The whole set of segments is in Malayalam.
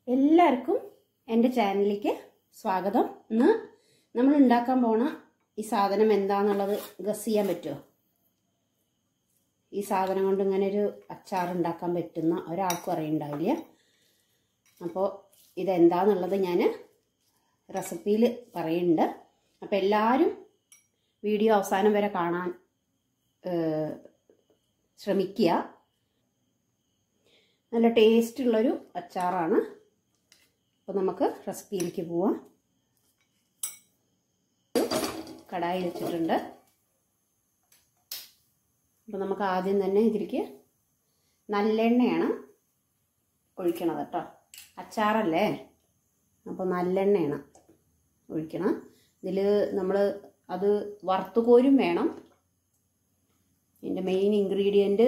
എല്ലാവർക്കും എൻ്റെ ചാനലിലേക്ക് സ്വാഗതം ഇന്ന് നമ്മൾ ഉണ്ടാക്കാൻ പോണ ഈ സാധനം എന്താണെന്നുള്ളത് ഗസ് ചെയ്യാൻ പറ്റുമോ ഈ സാധനം കൊണ്ട് ഇങ്ങനെ ഒരു അച്ചാർ ഉണ്ടാക്കാൻ പറ്റുന്ന ഒരാൾക്കും അറിയണ്ടാവില്ല അപ്പോൾ ഇതെന്താന്നുള്ളത് ഞാൻ റെസിപ്പിയിൽ പറയുന്നുണ്ട് അപ്പോൾ എല്ലാവരും വീഡിയോ അവസാനം വരെ കാണാൻ ഏഹ്, ശ്രമിക്കുക നല്ല ടേസ്റ്റുള്ളൊരു അച്ചാറാണ് അപ്പോൾ നമുക്ക് റെസിപ്പിയിലേക്ക് പോവാം കടായി വെച്ചിട്ടുണ്ട് അപ്പോൾ നമുക്ക് ആദ്യം തന്നെ ഇതിലേക്ക് നല്ലെണ്ണയാണ് ഒഴിക്കണത് കേട്ടോ അച്ചാറല്ലേ അപ്പോൾ നല്ലെണ്ണയാണ് ഒഴിക്കണം ഇതിൽ നമ്മൾ അത് വറുത്തുകോരും വേണം ഇതിൻ്റെ മെയിൻ ഇൻഗ്രീഡിയൻറ്റ്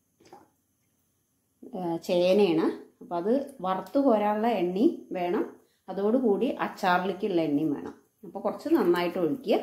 ചേനയാണ് അപ്പോൾ അത് വറുത്ത് കോരാനുള്ള എണ്ണയും വേണം അതോടുകൂടി അച്ചാറിലേക്കുള്ള എണ്ണയും വേണം അപ്പോൾ കുറച്ച് നന്നായിട്ട് ഒഴിക്കുക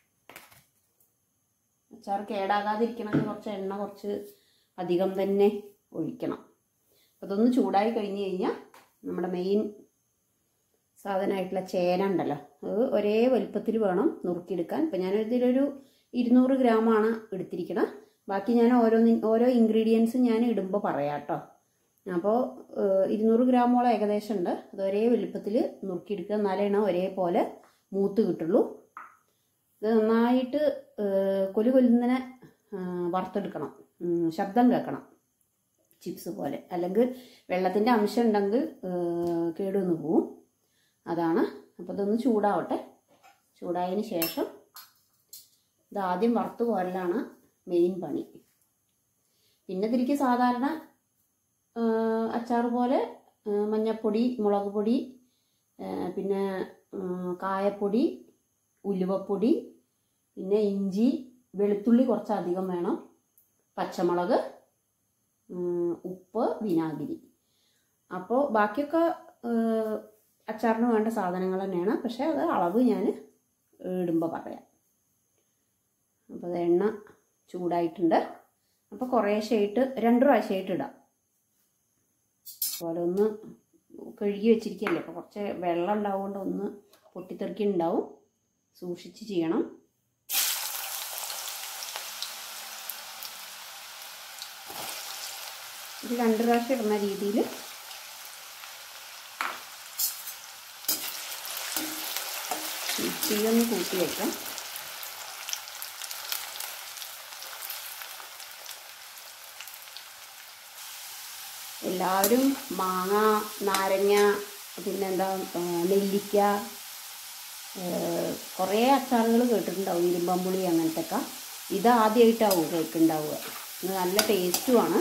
അച്ചാർ കേടാകാതിരിക്കണമെങ്കിൽ കുറച്ച് എണ്ണ കുറച്ച് അധികം തന്നെ ഒഴിക്കണം അപ്പോൾ അതൊന്ന് ചൂടായി കഴിഞ്ഞ് കഴിഞ്ഞാൽ നമ്മുടെ മെയിൻ സാധനമായിട്ടുള്ള ചേന ഉണ്ടല്ലോ അത് ഒരേ വലുപ്പത്തിൽ വേണം നുറുക്കിയെടുക്കാൻ ഇപ്പം ഞാൻ ഇതിലൊരു ഇരുന്നൂറ് ഗ്രാമാണ് എടുത്തിരിക്കണം ബാക്കി ഞാൻ ഓരോ ഓരോ ഇൻഗ്രീഡിയൻസും ഞാൻ ഇടുമ്പോൾ പറയാം കേട്ടോ അപ്പോൾ ഇരുന്നൂറ് ഗ്രാമോളം ഏകദേശം ഉണ്ട് അത് ഒരേ വലുപ്പത്തിൽ നുറുക്കിയെടുക്കുക എന്നാലാണ് ഒരേപോലെ മൂത്ത് കിട്ടുള്ളൂ ഇത് നന്നായിട്ട് ഏഹ്, കൊലു കൊല്ലുന്നതിനെ വറുത്തെടുക്കണം ഉം, ശബ്ദം കേൾക്കണം ചിപ്സ് പോലെ അല്ലെങ്കിൽ വെള്ളത്തിൻ്റെ അംശം ഉണ്ടെങ്കിൽ ഏഹ്, കേടുവന്ന് പോവും അതാണ് അപ്പോൾ ഇതൊന്ന് ചൂടാവട്ടെ ചൂടായതിന് ശേഷം ഇത് ആദ്യം വറുത്ത് കോരലാണ് മെയിൻ പണി പിന്നെ തിരിക്ക് സാധാരണ ആഹ് അച്ചാർ പോലെ ആഹ് മഞ്ഞപ്പൊടി മുളക് പൊടി ആഹ് പിന്നെ ആഹ് കായപ്പൊടി ഉലുവപ്പൊടി പിന്നെ ഇഞ്ചി വെളുത്തുള്ളി കുറച്ച് അധികം വേണം പച്ചമുളക് ഉം, ഉപ്പ് വിനാഗിരി അപ്പോൾ ബാക്കിയൊക്കെ ആഹ് അച്ചാറിന് വേണ്ട സാധനങ്ങൾ തന്നെയാണ് പക്ഷേ അത് അളവ് ഞാൻ ഇടുമ്പോൾ പറയാം അപ്പോൾ അത് എണ്ണ ചൂടായിട്ടുണ്ട് അപ്പോൾ കുറേശ്ശായിട്ട് രണ്ട് പ്രാവശ്യമായിട്ട് ഇടാം അതുപോലെ ഒന്ന് കഴുകി വെച്ചിരിക്കുകയല്ലേ അപ്പോൾ കുറച്ച് വെള്ളം ഉണ്ടാവുകൊണ്ട് ഒന്ന് പൊട്ടിത്തെറിക്കുന്നുണ്ടാവും സൂക്ഷിച്ച് ചെയ്യണം ഇത് രണ്ട് പ്രാവശ്യം ഇടുന്ന രീതിയിൽ തീയൊന്ന് കൂട്ടി വയ്ക്കാം എല്ലാവരും മാങ്ങ നാരങ്ങ പിന്നെന്താ ആ, നെല്ലിക്ക കുറേ അച്ചാറുകൾ കേട്ടിട്ടുണ്ടാവും ഇരുമ്പമ്പുളി അങ്ങനത്തെ ഒക്കെ ഇത് ആദ്യമായിട്ടാവും കേൾക്കുന്നുണ്ടാവുക ഇത് നല്ല ടേസ്റ്റുമാണ്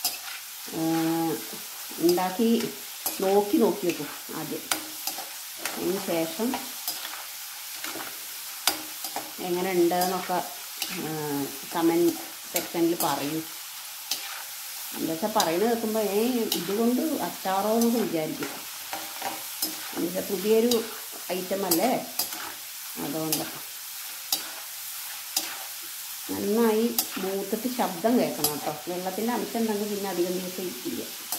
ഉണ്ടാക്കി നോക്കി നോക്കി വെക്കും ആദ്യം അതിന് ശേഷം എങ്ങനെ ഉണ്ട് എന്നൊക്കെ കമൻറ്റ് സെക്ഷനിൽ പറയൂ എന്താ വെച്ചാൽ പറയുന്നത് കേൾക്കുമ്പോൾ ഏ ഇതുകൊണ്ട് അച്ചാറോ എന്നൊക്കെ വിചാരിക്കും എന്നുവെച്ചാൽ പുതിയൊരു ഐറ്റം അല്ലേ അതുകൊണ്ട് നന്നായി മൂത്തിട്ട് ശബ്ദം കേൾക്കണം കേട്ടോ വെള്ളത്തിൻ്റെ അംശം ഉണ്ടെങ്കിൽ പിന്നെ അധികം ദിവസം ഇരിക്കില്ല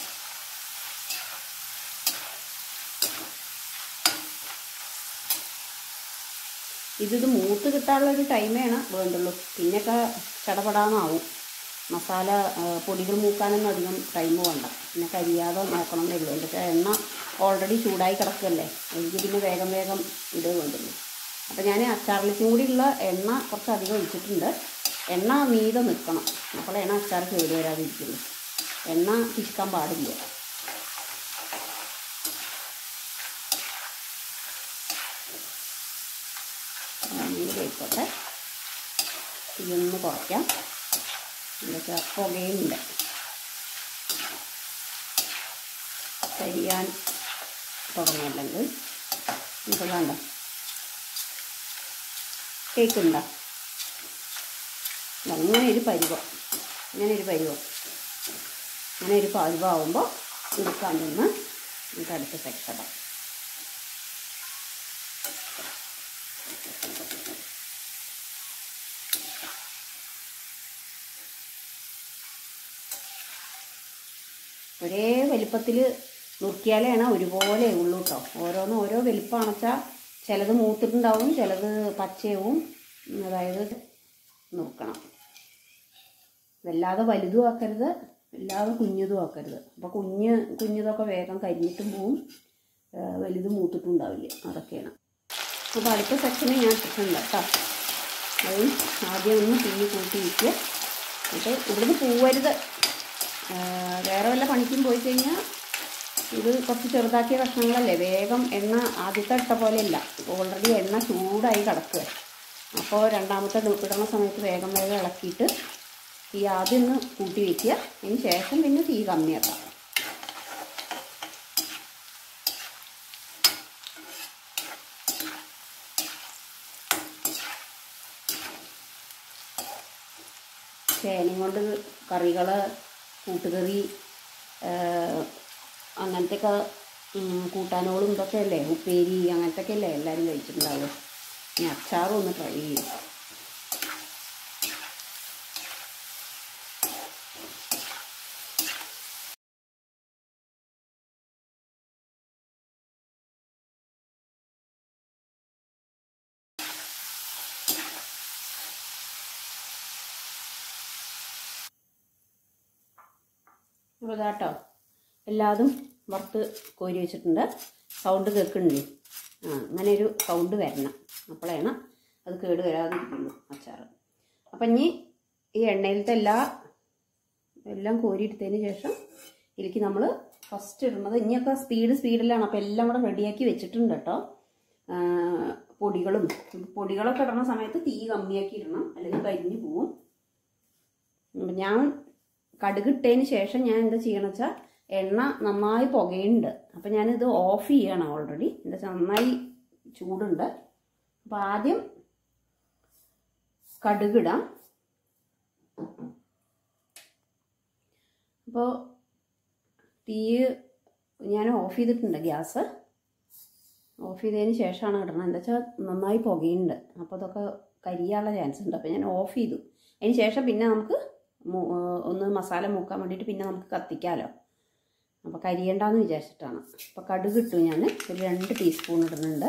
ഇതിത് മൂത്ത് കിട്ടാനുള്ള ഒരു ടൈമേണ് വേണ്ടുള്ളൂ പിന്നെയൊക്കെ ചടപടാന്നാവും മസാല ആ, പൊടികൾ മൂക്കാനൊന്നും അധികം ടൈം വേണ്ട പിന്നെ കരിയാതെ നോക്കണം എന്നുള്ളൂ എൻ്റെ എണ്ണ ഓൾറെഡി ചൂടായി കിടക്കുകയല്ലേ എനിക്ക് പിന്നെ വേഗം വേഗം ഇത് വേണ്ടുള്ളൂ അപ്പോൾ ഞാൻ അച്ചാറിലേക്കും കൂടിയുള്ള എണ്ണ കുറച്ച് അധികം ഒഴിച്ചിട്ടുണ്ട് എണ്ണ മീതെ നിൽക്കണം അപ്പോഴാണ് അച്ചാർ കേട് വരാതിരിക്കുള്ളൂ എണ്ണ പിശുക്കാൻ പാടില്ല അങ്ങനെ ആയിക്കോട്ടെ ഇതൊന്ന് കുറയ്ക്കാം എന്നുവെച്ചാൽ പുകയുണ്ട് കരിയാൻ തുടങ്ങിയില്ലെങ്കിൽ ഇപ്പോൾ വേണ്ട കേക്കുണ്ടോ അങ്ങനെ ഒരു പരുവം ഇങ്ങനെ ഒരു പരുവം അങ്ങനെ ഒരു പരുവാകുമ്പോൾ എടുക്കാൻ നിന്ന് നമുക്ക് അടുത്ത സെക്ഷൻ ഒരേ വലിപ്പത്തിൽ നുറുക്കിയാലാണ് ഒരുപോലെ ഉള്ളൂ കേട്ടോ ഓരോന്ന് ഓരോ വലിപ്പമാണെന്ന് വെച്ചാൽ ചിലത് മൂത്തിട്ടുണ്ടാവും ചിലത് പച്ചയവും ഉം, അതായത് നുറുക്കണം വല്ലാതെ വലുതും ആക്കരുത് വല്ലാതെ കുഞ്ഞതും ആക്കരുത് അപ്പോൾ കുഞ്ഞ് കുഞ്ഞതൊക്കെ വേഗം കരിഞ്ഞിട്ടും പോവും ആ, വലുത് മൂത്തിട്ടും ഉണ്ടാവില്ല അതൊക്കെയാണ് അപ്പോൾ അടുത്ത സെക്ഷന് ഞാൻ ഇട്ടിട്ടുണ്ട് കേട്ടോ അത് ആദ്യം ഒന്ന് തീ കൂട്ടി വയ്ക്കുക എന്നിട്ട് ഇവിടുന്ന് പോവരുത് ആ, വേറെ വല്ല പണിക്കും പോയി കഴിഞ്ഞാൽ ഇത് കുറച്ച് ചെറുതാക്കിയ കഷ്ണങ്ങളല്ലേ വേഗം എണ്ണ ആദ്യത്തെ ഇട്ട പോലെയല്ല ഓൾറെഡി എണ്ണ ചൂടായി കിടക്കുക അപ്പോൾ രണ്ടാമത്തെ ഇടുന്ന സമയത്ത് വേഗം വേഗം ഇളക്കിയിട്ട് തീ ആദ്യം ഒന്ന് കൂട്ടി വയ്ക്കുക അതിന് ശേഷം പിന്നെ തീ കമ്മിയാക്കാം ചേനയും കൊണ്ട് കറികൾ കൂട്ടുകറി അങ്ങനത്തെയൊക്കെ ഉം, കൂട്ടാനുകളും ഇതൊക്കെ അല്ലേ ഉപ്പേരി അങ്ങനത്തെയൊക്കെ അല്ലേ എല്ലാവരും കഴിച്ചിട്ടുണ്ടാവുക ഇനി അച്ചാറും ഒന്ന് ട്രൈ ചെയ്യും അപ്പോൾ ഇതാട്ടോ എല്ലാതും വറുത്ത് കോരി വെച്ചിട്ടുണ്ട് സൗണ്ട് കേൾക്കുന്നില്ലേ ആ അങ്ങനെ ഒരു സൗണ്ട് വരണം അപ്പോഴാണ് അത് കേട് വരാതിരിക്കുള്ളൂ അച്ചാർ അപ്പം ഇനി ഈ എണ്ണയിലത്തെ എല്ലാ എല്ലാം കോരി എടുത്തതിന് ശേഷം ഇതിലേക്ക് നമ്മൾ ഫസ്റ്റ് ഇടുന്നത് ഇനിയൊക്കെ സ്പീഡ് സ്പീഡിലാണ് അപ്പോൾ എല്ലാം കൂടെ റെഡിയാക്കി വെച്ചിട്ടുണ്ട് കേട്ടോ ആ, പൊടികളും പൊടികളൊക്കെ ഇടുന്ന സമയത്ത് തീ കമ്മിയാക്കി ഇടണം അല്ലെങ്കിൽ കരിഞ്ഞു പോവും ഉം, ഞാൻ കടുകിട്ടതിന് ശേഷം ഞാൻ എന്താ ചെയ്യണം വെച്ചാൽ എണ്ണ നന്നായി പുകയുണ്ട് അപ്പം ഞാനിത് ഓഫ് ചെയ്യണം ഓൾറെഡി എന്താ വെച്ചാൽ നന്നായി ചൂടുണ്ട് അപ്പം ആദ്യം കടുകിടാം അപ്പോൾ തീ ഞാൻ ഓഫ് ചെയ്തിട്ടുണ്ട് ഗ്യാസ് ഓഫ് ചെയ്തതിന് ശേഷമാണ് ഇടണം എന്താ വെച്ചാൽ നന്നായി പുകയുണ്ട് അപ്പോൾ അതൊക്കെ കരിയാനുള്ള ചാൻസ് ഉണ്ട് അപ്പോൾ ഞാൻ ഓഫ് ചെയ്തു അതിന് ശേഷം പിന്നെ നമുക്ക് മു- ഏഹ് ഒന്ന് മസാല മൂക്കാൻ വേണ്ടിയിട്ട് പിന്നെ നമുക്ക് കത്തിക്കാമല്ലോ അപ്പോൾ കരിയണ്ടെന്ന് വിചാരിച്ചിട്ടാണ് അപ്പോൾ കടുക് ഇട്ടു ഞാൻ ഒരു രണ്ട് ടീസ്പൂൺ ഇടുന്നുണ്ട്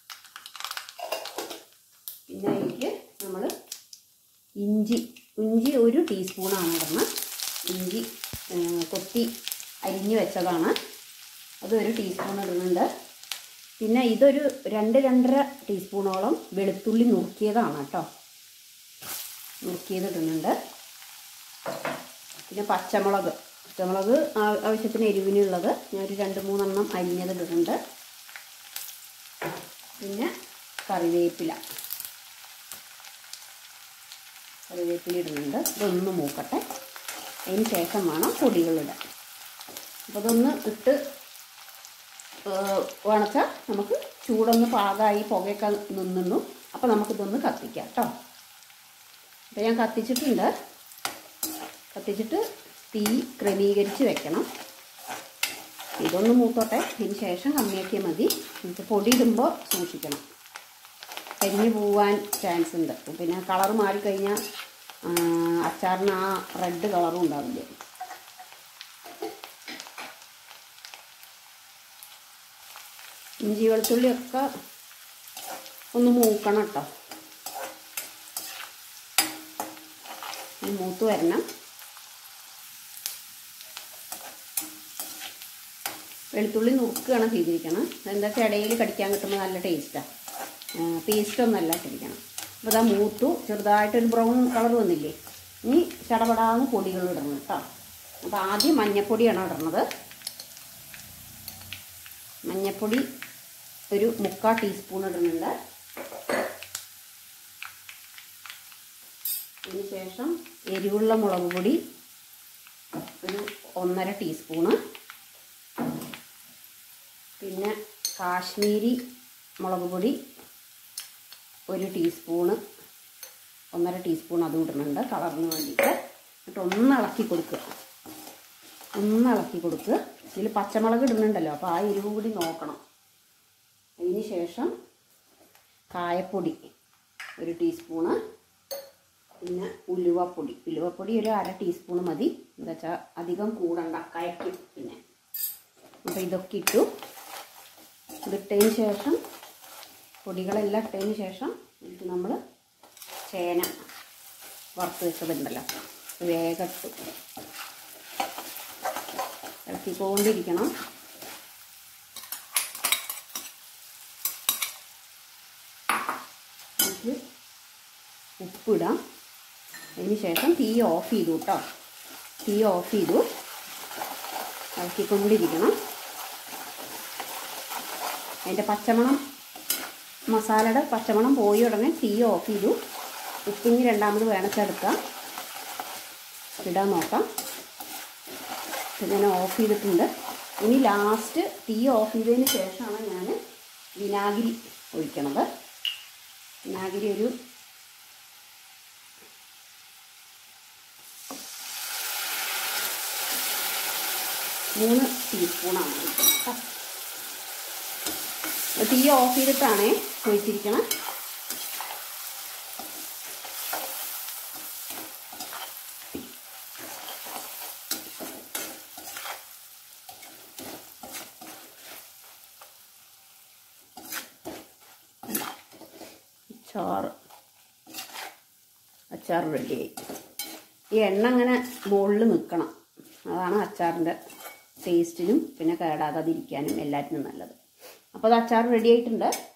പിന്നെ അതിലേക്ക് നമ്മൾ ഇഞ്ചി ഇഞ്ചി ഒരു ടീസ്പൂണാണ് ഇടുന്നത് ഇഞ്ചി ഏഹ് കൊത്തി അരിഞ്ഞ് വെച്ചതാണ് അത് ഒരു ടീസ്പൂൺ ഇടുന്നുണ്ട് പിന്നെ ഇതൊരു രണ്ട് രണ്ടര ടീസ്പൂണോളം വെളുത്തുള്ളി നുറുക്കിയതാണ് കേട്ടോ നുറുക്കിയത് ഇടുന്നുണ്ട് പിന്നെ പച്ചമുളക് പച്ചമുളക് ആ- ആവശ്യത്തിന് എരിവിനുള്ളത് ഞാൻ ഒരു രണ്ട് മൂന്നെണ്ണം അരിഞ്ഞത് ഇടുന്നുണ്ട് പിന്നെ കറിവേപ്പില കറിവേപ്പില ഇടുന്നുണ്ട് ഇതൊന്ന് മൂക്കട്ടെ അതിന് ശേഷം വേണം പൊടികളിടാൻ അപ്പോൾ ഇതൊന്ന് ഇട്ട് വേണച്ചാൽ നമുക്ക് ചൂടൊന്ന് പാകമായി പുകയൊക്കെ നിന്നു അപ്പോൾ നമുക്കിതൊന്ന് കത്തിക്കാം കേട്ടോ അപ്പോൾ ഞാൻ കത്തിച്ചിട്ടുണ്ട് കത്തിച്ചിട്ട് തീ ക്രമീകരിച്ച് വെക്കണം ഇതൊന്ന് മൂത്തോട്ടെ അതിന് ശേഷം കമ്മിയാക്കിയാൽ മതി നമുക്ക് പൊടി ഇടുമ്പോൾ സൂക്ഷിക്കണം കരിഞ്ഞു പോവാൻ ചാൻസ് ഉണ്ട് പിന്നെ കളർ മാറിക്കഴിഞ്ഞാൽ ആ, അച്ചാറിന് ആ റെഡ് കളറും ഉണ്ടാവില്ല ഇഞ്ചി വെളുത്തുള്ളിയൊക്കെ ഒന്ന് മൂക്കണം കേട്ടോ ഈ മൂത്ത് വരണം വെളുത്തുള്ളി നുറുക്കുകയാണ് ചെയ്തിരിക്കണം എന്താ വെച്ചാൽ ഇടയിൽ കടിക്കാൻ കിട്ടുമ്പോൾ നല്ല ടേസ്റ്റാണ് പേസ്റ്റൊന്നല്ല ഇട്ടിരിക്കണം അപ്പോൾ അതാ മൂത്തു ചെറുതായിട്ടൊരു ബ്രൗൺ കളർ വന്നില്ലേ ഇനി ചടപടാന്ന് പൊടികൾ ഇടണം കേട്ടോ അപ്പോൾ ആദ്യം മഞ്ഞപ്പൊടിയാണ് ഇടുന്നത് മഞ്ഞപ്പൊടി ഒരു മുക്കാൽ ടീസ്പൂൺ ഇടുന്നുണ്ട് അതിന് ശേഷം എരിവുള്ള മുളക് പൊടി ഒരു ഒന്നര ടീസ്പൂണ് പിന്നെ കാശ്മീരി മുളക് പൊടി ഒരു ടീസ്പൂണ് ഒന്നര ടീസ്പൂൺ അതും ഇടുന്നുണ്ട് കളറിന് വേണ്ടിയിട്ട് എന്നിട്ട് ഒന്ന് ഇളക്കി കൊടുക്കുക ഒന്ന് ഇളക്കി കൊടുക്കുക ഇതിൽ പച്ചമുളക് ഇടുന്നുണ്ടല്ലോ അപ്പോൾ ആ എരിവ് കൂടി നോക്കണം അതിന് ശേഷം കായപ്പൊടി ഒരു ടീസ്പൂണ് പിന്നെ ഉലുവപ്പൊടി ഉലുവപ്പൊടി ഒരു അര ടീസ്പൂൺ മതി എന്താ വെച്ചാൽ അധികം കൂടണ്ട കയക്കും പിന്നെ അപ്പോൾ ഇതൊക്കെ ഇട്ടു ഇതിട്ടതിന് ശേഷം പൊടികളെല്ലാം ഇട്ടതിന് ശേഷം ഇത് നമ്മൾ ചേന വറുത്ത് വെച്ചതുണ്ടല്ലോ അത് വേഗം ഇട്ടു ഇളക്കിക്കൊണ്ടിരിക്കണം നമുക്ക് ഉപ്പിടാം അതിന് ശേഷം തീ ഓഫ് ചെയ്തു കേട്ടോ തീ ഓഫ് ചെയ്തു ഇളക്കിക്കൊണ്ടിരിക്കണം അതിൻ്റെ പച്ചമണം മസാലയുടെ പച്ചമണം പോയി ഉടനെ തീ ഓഫ് ചെയ്തു ഉപ്പിഞ്ഞ് രണ്ടാമത് വേണച്ചെടുക്കാം ഇടാൻ നോക്കാം ഇപ്പം ഞാൻ ഓഫ് ചെയ്തിട്ടുണ്ട് ഇനി ലാസ്റ്റ് തീ ഓഫ് ചെയ്തതിന് ശേഷമാണ് ഞാൻ വിനാഗിരി ഒഴിക്കണത് വിനാഗിരി ഒരു മൂന്ന് ടീസ്പൂണാണ് ഒഴിക്കുന്നത് കേട്ടോ തീ ഓഫ് ചെയ്തിട്ടാണ് ഒഴിച്ചിരിക്കണം അച്ചാറ് അച്ചാർ റെഡിയായി ഈ എണ്ണ അങ്ങനെ മുകളിൽ നിൽക്കണം അതാണ് അച്ചാറിൻ്റെ ടേസ്റ്റിനും പിന്നെ കേടാകാതിരിക്കാനും എല്ലാറ്റിനും നല്ലത് അപ്പോൾ അത് അച്ചാർ റെഡി ആയിട്ടുണ്ട്